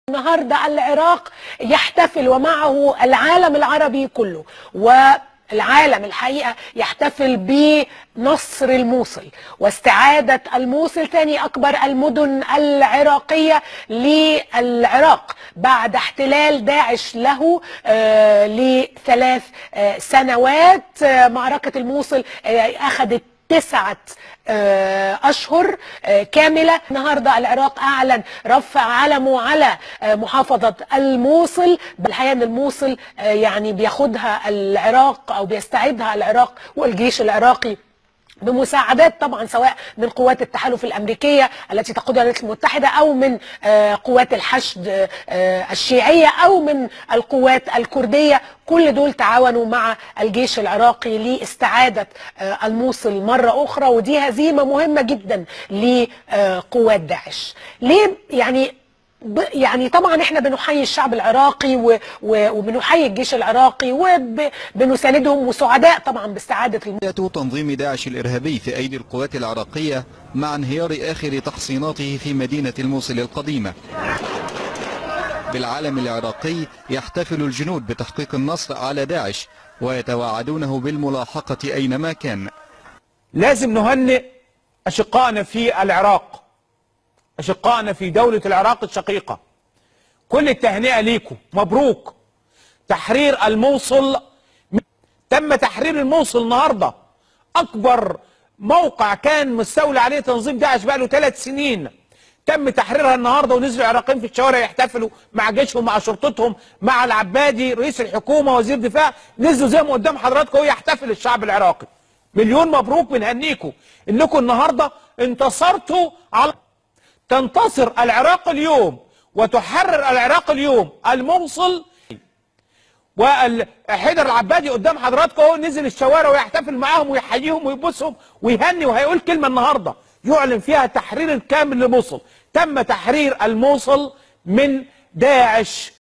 النهارده العراق يحتفل ومعه العالم العربي كله والعالم الحقيقه يحتفل بنصر الموصل واستعاده الموصل ثاني اكبر المدن العراقيه للعراق بعد احتلال داعش له آه لثلاث آه سنوات آه معركه الموصل آه اخذت تسعة أشهر كاملة النهاردة العراق أعلن رفع علمه على محافظة الموصل بالحقيقة أن الموصل يعني بياخدها العراق أو بيستعيدها العراق والجيش العراقي بمساعدات طبعا سواء من قوات التحالف الامريكيه التي تقودها الولايات المتحده او من قوات الحشد الشيعيه او من القوات الكرديه كل دول تعاونوا مع الجيش العراقي لاستعاده الموصل مره اخرى ودي هزيمه مهمه جدا لقوات داعش. ليه يعني يعني طبعا احنا بنحيي الشعب العراقي و... و... وبنحيي الجيش العراقي وبنساندهم وسعداء طبعا باستعاده الم... تنظيم داعش الارهابي في ايدي القوات العراقيه مع انهيار اخر تحصيناته في مدينه الموصل القديمه. بالعالم العراقي يحتفل الجنود بتحقيق النصر على داعش ويتوعدونه بالملاحقه اينما كان. لازم نهنئ اشقائنا في العراق أشقائنا في دولة العراق الشقيقة كل التهنئة ليكم مبروك تحرير الموصل تم تحرير الموصل النهاردة أكبر موقع كان مستولى عليه تنظيم داعش بقى له ثلاث سنين تم تحريرها النهارده ونزلوا العراقيين في الشوارع يحتفلوا مع جيشهم مع شرطتهم مع العبادي رئيس الحكومه وزير دفاع نزلوا زي ما قدام حضراتكم يحتفل الشعب العراقي مليون مبروك بنهنيكم انكم النهارده انتصرتوا على تنتصر العراق اليوم وتحرر العراق اليوم الموصل وحيدر العبادي قدام حضراتكم اهو نزل الشوارع ويحتفل معاهم ويحييهم ويبوسهم ويهني وهيقول كلمه النهارده يعلن فيها تحرير الكامل لموصل تم تحرير الموصل من داعش